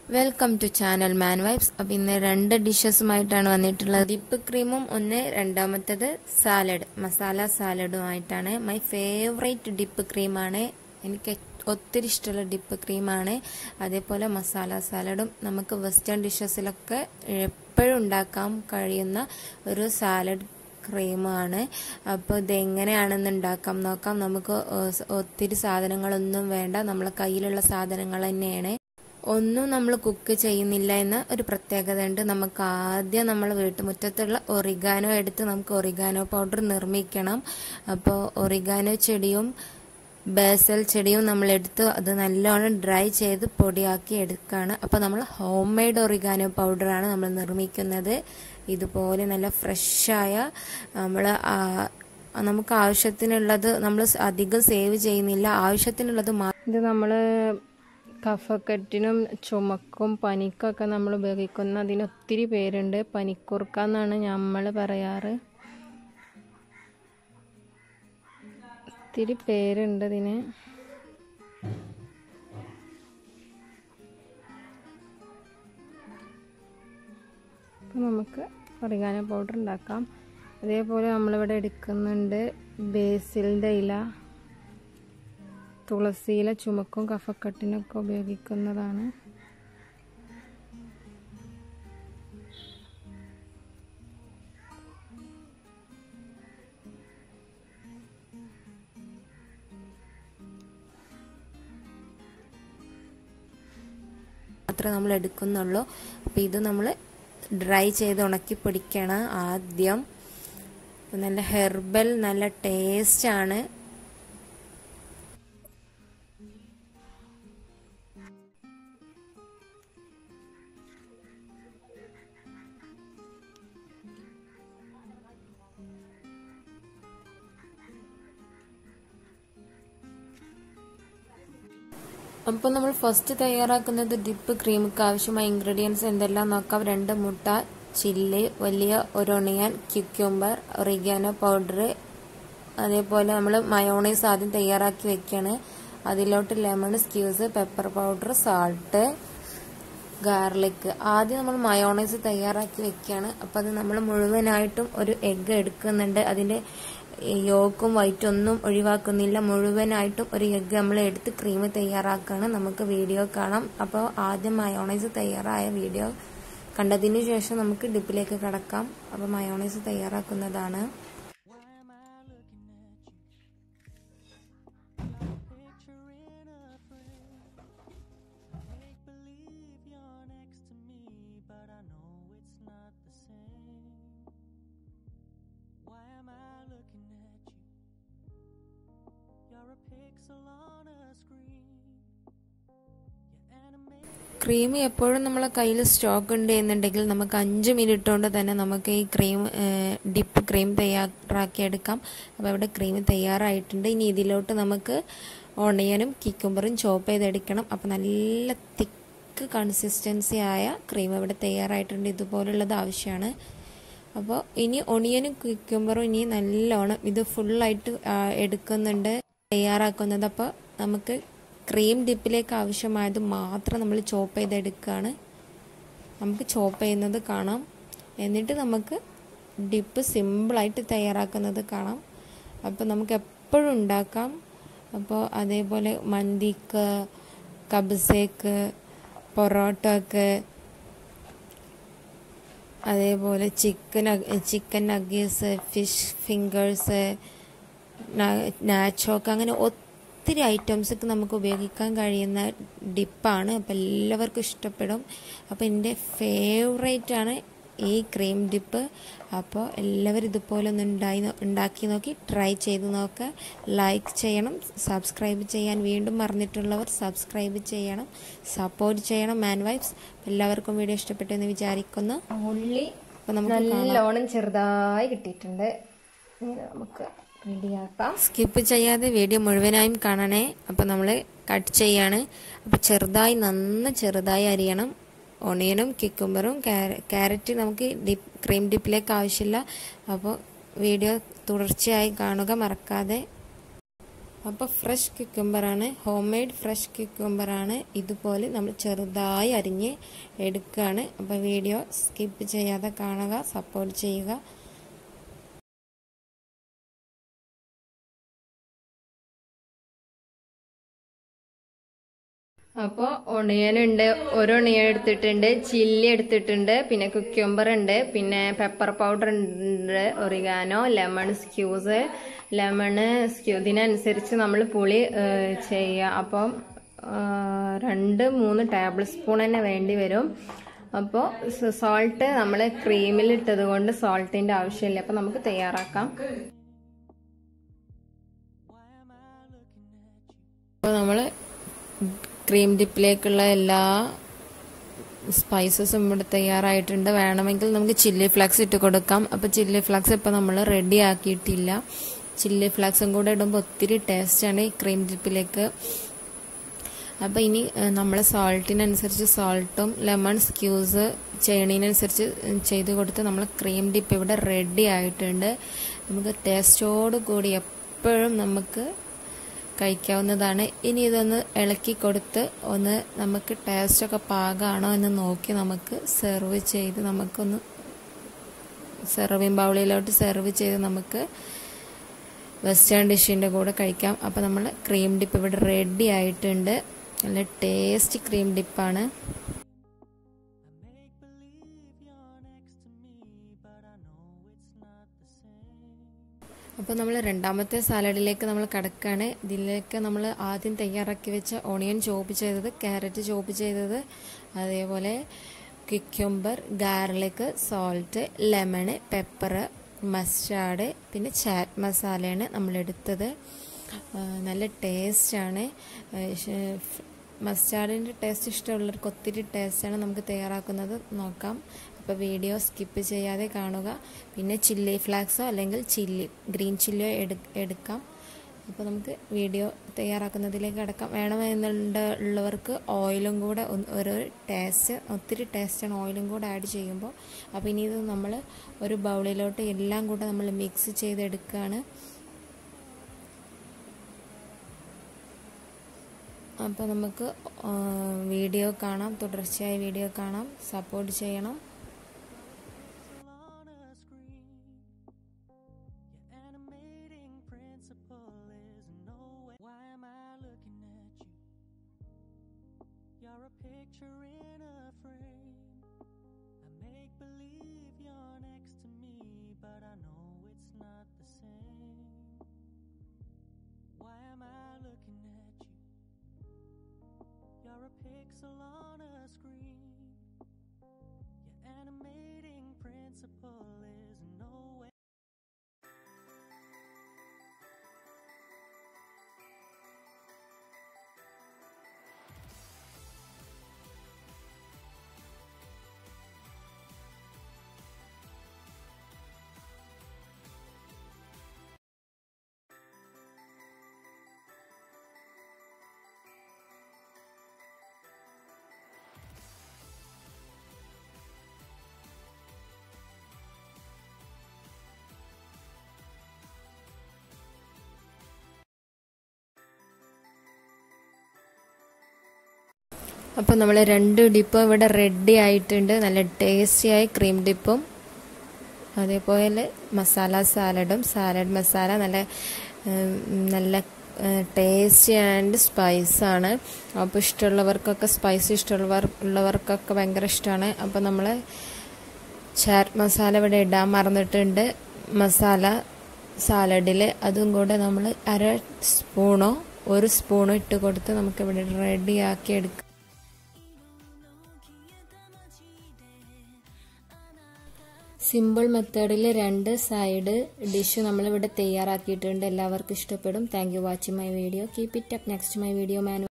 Welcome to channel man vibes അപ്പം ഇന്ന് രണ്ട് ഡിഷസുമായിട്ടാണ് വന്നിട്ടുള്ളത് ഡിപ്പ് ക്രീമും ഒന്ന് രണ്ടാമത്തത് സാലഡ് മസാല സാലഡുമായിട്ടാണ് മൈ ഫേവറേറ്റ് ഡിപ്പ് ക്രീമാണ് എനിക്ക് ഒത്തിരി ഇഷ്ടമുള്ള ഡിപ്പ് ക്രീമാണ് അതേപോലെ മസാല സാലഡും നമുക്ക് വെസ്റ്റേൺ ഡിഷസിലൊക്കെ എപ്പോഴും ഉണ്ടാക്കാൻ കഴിയുന്ന ഒരു സാലഡ് ക്രീമാണ് അപ്പോൾ ഇതെങ്ങനെയാണെന്ന് ഉണ്ടാക്കാം നോക്കാം നമുക്ക് ഒത്തിരി സാധനങ്ങളൊന്നും വേണ്ട നമ്മളെ കയ്യിലുള്ള സാധനങ്ങൾ തന്നെയാണ് ഒന്നും നമ്മൾ കുക്ക് ചെയ്യുന്നില്ല എന്ന ഒരു പ്രത്യേകത ഉണ്ട് നമുക്ക് ആദ്യം നമ്മൾ വീട്ടുമുറ്റത്തുള്ള ഒറിഗാനോ എടുത്ത് നമുക്ക് ഒറിഗാനോ പൗഡർ നിർമ്മിക്കണം അപ്പോൾ ഒറിഗാനോ ചെടിയും ബേസൽ ചെടിയും നമ്മൾ എടുത്ത് അത് നല്ലോണം ഡ്രൈ ചെയ്ത് പൊടിയാക്കി എടുക്കുകയാണ് അപ്പോൾ നമ്മൾ ഹോം മെയ്ഡ് ഒറിഗാനോ പൗഡറാണ് നമ്മൾ നിർമ്മിക്കുന്നത് ഇതുപോലെ നല്ല ഫ്രഷായ നമ്മൾ നമുക്ക് ആവശ്യത്തിനുള്ളത് നമ്മൾ അധികം സേവ് ചെയ്യുന്നില്ല ആവശ്യത്തിനുള്ളത് ഇത് നമ്മൾ കഫക്കെട്ടിനും ചുമക്കും പനിക്കൊക്കെ നമ്മൾ ഉപയോഗിക്കുന്ന അതിന് ഒത്തിരി പേരുണ്ട് പനിക്കുറുക്ക എന്നാണ് നമ്മൾ പറയാറ് ഒത്തിരി പേരുണ്ട് ഇതിന് അപ്പോൾ നമുക്ക് ഒറിഗാനോ പൗഡർ ഉണ്ടാക്കാം അതേപോലെ നമ്മളിവിടെ എടുക്കുന്നുണ്ട് ബേസിലിൻ്റെ ഇല തുളസിയില ചുമക്കും കഫക്കെട്ടിനൊക്കെ ഉപയോഗിക്കുന്നതാണ് മാത്രമേ നമ്മൾ എടുക്കുന്നുള്ളൂ അപ്പോൾ ഇത് നമ്മൾ ഡ്രൈ ചെയ്ത് ഉണക്കി പൊടിക്കണം ആദ്യം നല്ല ഹെർബൽ നല്ല ടേസ്റ്റാണ് അപ്പോൾ നമ്മൾ ഫസ്റ്റ് തയ്യാറാക്കുന്നത് ഡിപ്പ് ക്രീമുക്ക് ആവശ്യമായ ഇൻഗ്രീഡിയൻസ് എന്തെല്ലാം നോക്കാം രണ്ട് മുട്ട ചില്ലി വലിയ ഒരൊണിയൻ ക്യുക്യൂംബർ ഒറിഗാനോ പൗഡർ അതേപോലെ നമ്മൾ മയോണൈസ് ആദ്യം തയ്യാറാക്കി വെക്കുകയാണ് അതിലോട്ട് lemon squeeze pepper powder salt garlic ആദ്യം നമ്മൾ മയോണൈസ് തയ്യാറാക്കി വെക്കുകയാണ് അപ്പോൾ അത് നമ്മൾ മുഴുവനായിട്ടും ഒരു എഗ്ഗ് എടുക്കുന്നുണ്ട് അതിൻ്റെ യോക്കും വൈറ്റും ഒന്നും ഒഴിവാക്കുന്നില്ല മുഴുവനായിട്ടും ഒരു എഗ്ഗ് നമ്മൾ എടുത്ത് ക്രീം തയ്യാറാക്കുകയാണ് നമുക്ക് വീഡിയോ കാണാം അപ്പോൾ ആദ്യം മയോണൈസ് തയ്യാറായ വീഡിയോ കണ്ടതിന് ശേഷം നമുക്ക് ഡിപ്പിലേക്ക് കടക്കാം അപ്പോൾ മയോണൈസ് തയ്യാറാക്കുന്നതാണ് ക്രീം എപ്പോഴും നമ്മളെ കയ്യിൽ സ്റ്റോക്ക് ഉണ്ട് എന്നുണ്ടെങ്കിൽ നമുക്ക് അഞ്ച് മിനിറ്റ് കൊണ്ട് തന്നെ നമുക്ക് ഈ ക്രീം ഡിപ്പ് ക്രീം തയ്യാറാക്കി എടുക്കാം അപ്പോൾ ഇവിടെ ക്രീം തയ്യാറായിട്ടുണ്ട് ഇനി ഇതിലോട്ട് നമുക്ക് ഓണിയനും കിക്കുമ്പറും ചോപ്പ് ചെയ്തെടുക്കണം അപ്പോൾ നല്ല തിക്ക് കൺസിസ്റ്റൻസി ആയ ക്രീം ഇവിടെ തയ്യാറായിട്ടുണ്ട് ഇതുപോലുള്ളത് ആവശ്യമാണ് അപ്പോൾ ഇനി ഒണിയനും കിക്കുമ്പറും ഇനി നല്ലോണം ഇത് ഫുള്ളായിട്ട് എടുക്കുന്നുണ്ട് തയ്യാറാക്കുന്നത് അപ്പോൾ നമുക്ക് ക്രീം ഡിപ്പിലേക്ക് ആവശ്യമായത് മാത്രം നമ്മൾ ചോപ്പ് ചെയ്തെടുക്കുകയാണ് നമുക്ക് ചോപ്പ് ചെയ്യുന്നത് കാണാം എന്നിട്ട് നമുക്ക് ഡിപ്പ് സിമ്പിളായിട്ട് തയ്യാറാക്കുന്നത് കാണാം അപ്പോൾ നമുക്ക് എപ്പോഴും ഉണ്ടാക്കാം അപ്പോൾ അതേപോലെ മന്തിക്ക് കബ്സേക്ക് പൊറോട്ടക്ക് അതേപോലെ chicken chicken nuggets fish fingers നാച്ചോക്ക് അങ്ങനെ ഒത്തിരി ഐറ്റംസൊക്കെ നമുക്ക് ഉപയോഗിക്കാൻ കഴിയുന്ന ഡിപ്പാണ് അപ്പോൾ എല്ലാവർക്കും ഇഷ്ടപ്പെടും അപ്പോൾ എൻ്റെ ഫേവറേറ്റ് ആണ് ഈ ക്രീം ഡിപ്പ് അപ്പോൾ എല്ലാവരും ഇതുപോലെ ഒന്ന് ഉണ്ടായി ഉണ്ടാക്കി നോക്കി ട്രൈ ചെയ്ത് നോക്കുക ലൈക്ക് ചെയ്യണം സബ്സ്ക്രൈബ് ചെയ്യാൻ വീണ്ടും മറന്നിട്ടുള്ളവർ സബ്സ്ക്രൈബ് ചെയ്യണം സപ്പോർട്ട് ചെയ്യണം മാൻ വൈബ്സ് എല്ലാവർക്കും വീഡിയോ ഇഷ്ടപ്പെട്ടു എന്ന് വിചാരിക്കുന്നു ഉള്ളി അപ്പോൾ നമുക്ക് നല്ലോണം ചെറുതായി കിട്ടിയിട്ടുണ്ട് നമുക്ക് റെഡിയാക്കാം സ്കിപ്പ് ചെയ്യാതെ വീഡിയോ മുഴുവനായും കാണണേ അപ്പോൾ നമ്മൾ കട്ട് ചെയ്യാണ് അപ്പോൾ ചെറുതായി നന്ന ചെറുതായി അരിയണം ഓണിയനും കിക്കുംബറും ക്യാരറ്റ് നമുക്ക് ഡിപ്പ് ക്രീം ഡിപ്പിലേക്ക് ആവശ്യമില്ല അപ്പോൾ വീഡിയോ തുടർച്ചയായി കാണുക മറക്കാതെ അപ്പോൾ ഫ്രഷ് ക്യുക്കമ്പറാണ് ഹോം മെയ്ഡ് ഫ്രഷ് ക്യുക്കമ്പറാണ് ഇതുപോലെ നമ്മൾ ചെറുതായി അരിഞ്ഞ് എടുക്കുകയാണ് അപ്പോൾ വീഡിയോ സ്കിപ്പ് ചെയ്യാതെ കാണുക സപ്പോർട്ട് ചെയ്യുക അപ്പോൾ ഒണിയൻ ഉണ്ട് ഒരു ഒണിയൻ എടുത്തിട്ടുണ്ട് ചില്ലി എടുത്തിട്ടുണ്ട് പിന്നെ കുക്യൂംബർ ഉണ്ട് പിന്നെ പെപ്പർ പൗഡർ ഉണ്ട് oregano lemon squeeze lemon squeeze ഇതിനനുസരിച്ച് നമ്മൾ പുളി ചെയ്യുക അപ്പം രണ്ട് മൂന്ന് ടേബിൾ സ്പൂൺ തന്നെ വേണ്ടി വരും അപ്പോൾ സോൾട്ട് നമ്മൾ ക്രീമിൽ ഇട്ടത് കൊണ്ട് സോൾട്ടിൻ്റെ ആവശ്യമില്ല അപ്പം നമുക്ക് തയ്യാറാക്കാം അപ്പോൾ നമ്മൾ ക്രീം ഡിപ്പിലേക്കുള്ള എല്ലാ സ്പൈസസും ഇവിടെ തയ്യാറായിട്ടുണ്ട് വേണമെങ്കിൽ നമുക്ക് ചില്ലി ഫ്ലക്സ് ഇട്ട് കൊടുക്കാം അപ്പോൾ ചില്ലി ഫ്ലക്സ് ഇപ്പോൾ നമ്മൾ റെഡി ആക്കിയിട്ടില്ല ചില്ലി ഫ്ലക്സും കൂടെ ഇടുമ്പോൾ ഒത്തിരി ടേസ്റ്റാണ് ഈ ക്രീം ഡിപ്പിലേക്ക് അപ്പോൾ ഇനി നമ്മൾ സോൾട്ടിനനുസരിച്ച് സോൾട്ടും ലെമൺ സ്ക്യൂസ് ചെയ്യണതിനനുസരിച്ച് ചെയ്ത് കൊടുത്ത് നമ്മൾ ക്രീം ഡിപ്പ് ഇവിടെ റെഡി ആയിട്ടുണ്ട് നമുക്ക് ടേസ്റ്റോട് കൂടി എപ്പോഴും നമുക്ക് കഴിക്കാവുന്നതാണ് ഇനി ഇതൊന്ന് ഇളക്കി കൊടുത്ത് ഒന്ന് നമുക്ക് ടേസ്റ്റൊക്കെ പാകമാണോ എന്ന് നോക്കി നമുക്ക് സെർവ് ചെയ്ത് നമുക്കൊന്ന് സെർവിങ് ബൗളിലോട്ട് സെർവ് ചെയ്ത് നമുക്ക് വെസ്റ്റേൺ ഡിഷിൻ്റെ കൂടെ കഴിക്കാം അപ്പോൾ നമ്മൾ ക്രീം ഡിപ്പ് ഇവിടെ റെഡി ആയിട്ടുണ്ട് നല്ല ടേസ്റ്റി ക്രീം ഡിപ്പാണ് അപ്പോൾ നമ്മൾ രണ്ടാമത്തെ സാലഡിലേക്ക് നമ്മൾ കിടക്കുകയാണ് ഇതിലേക്ക് നമ്മൾ ആദ്യം തയ്യാറാക്കി വെച്ച ഓണിയൻ ചോപ്പ് ചെയ്തത് ക്യാരറ്റ് ചോപ്പ് ചെയ്തത് അതേപോലെ cucumber garlic salt lemon pepper mustard പിന്നെ ചാറ്റ് മസാലയാണ് നമ്മൾ എടുത്തത് നല്ല ടേസ്റ്റാണ് മസ്റ്റാർഡിൻ്റെ ടേസ്റ്റ് ഇഷ്ടമുള്ളവർക്ക് ഒത്തിരി ടേസ്റ്റാണ് നമുക്ക് തയ്യാറാക്കുന്നത് നോക്കാം അപ്പോൾ വീഡിയോ സ്കിപ്പ് ചെയ്യാതെ കാണുക പിന്നെ ചില്ലി ഫ്ലാക്സോ അല്ലെങ്കിൽ ചില്ലി ഗ്രീൻ ചില്ലിയോ എടു എടുക്കാം അപ്പോൾ നമുക്ക് വീഡിയോ തയ്യാറാക്കുന്നതിലേക്ക് കിടക്കാം വേണമെന്നുള്ളവർക്ക് ഓയിലും കൂടെ ഒരു ടേസ്റ്റ് ഒത്തിരി ടേസ്റ്റാണ് ഓയിലും കൂടെ ആഡ് ചെയ്യുമ്പോൾ അപ്പോൾ ഇനി ഇത് നമ്മൾ ഒരു ബൗളിലോട്ട് എല്ലാം കൂടെ നമ്മൾ മിക്സ് ചെയ്തെടുക്കുകയാണ് അപ്പോൾ നമുക്ക് വീഡിയോ കാണാം തുടർച്ചയായി വീഡിയോ കാണാം സപ്പോർട്ട് ചെയ്യണം You're a picture in a frame. I make believe you're next to me, but I know it's not the same. Why am I looking at you? You're a pixel on a screen. Your animating principle is no way. അപ്പോൾ നമ്മൾ രണ്ട് ഡിപ്പും ഇവിടെ ready ആയിട്ടുണ്ട് നല്ല ടേസ്റ്റിയായ cream ഡിപ്പും അതേപോലെ masala സാലഡും salad masala നല്ല നല്ല tasty and സ്പൈസാണ് അപ്പോൾ ഇഷ്ടമുള്ളവർക്കൊക്കെ സ്പൈസ് ഇഷ്ടമുള്ളവർ ഉള്ളവർക്കൊക്കെ ഭയങ്കര ഇഷ്ടമാണ് അപ്പോൾ നമ്മൾ ചാറ്റ് മസാല ഇവിടെ ഇടാൻ മറന്നിട്ടുണ്ട് മസാല സാലഡിൽ അതും കൂടെ നമ്മൾ അര സ്പൂണോ ഒരു സ്പൂണോ ഇട്ട് കൊടുത്ത് നമുക്ക് ഇവിടെ റെഡിയാക്കി എടുക്കാം സിമ്പിൾ മെത്തേഡിൽ രണ്ട് സൈഡ് ഡിഷ് നമ്മളിവിടെ തയ്യാറാക്കിയിട്ടുണ്ട് എല്ലാവർക്കും ഇഷ്ടപ്പെടും thank you watching my video keep it up next my video man